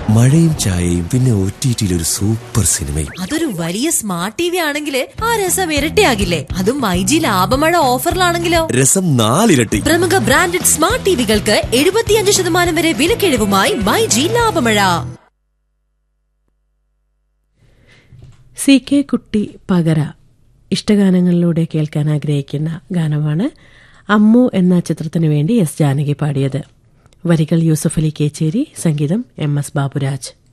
മഴയും ചായയും പിന്നെ ഒ ടി ടിയിൽ ഒരു സൂപ്പർ സിനിമയും അതൊരു വലിയ സ്മാർട്ട് ടി വി ആണെങ്കിൽ ആ രസം ഇരട്ടിയാകില്ലേ അതും മൈജി ലാഭമഴ ഓഫറിലാണെങ്കിലോ രസം നാലിരട്ടി പ്രമുഖ ബ്രാൻഡഡ് സ്മാർട്ട് ടിവികൾക്ക് എഴുപത്തിയഞ്ച് ശതമാനം വരെ വിലക്കിഴിവുമായി മൈജി ലാഭമഴ സി കെ കുട്ടി പകര ഇഷ്ടഗാനങ്ങളിലൂടെ കേൾക്കാൻ ആഗ്രഹിക്കുന്ന ഗാനമാണ് അമ്മു എന്ന ചിത്രത്തിനു വേണ്ടി എസ് ജാനകി പാടിയത് വരികൾ യൂസഫ് അലി കേച്ചേരി സംഗീതം എം എസ് ബാബുരാജ്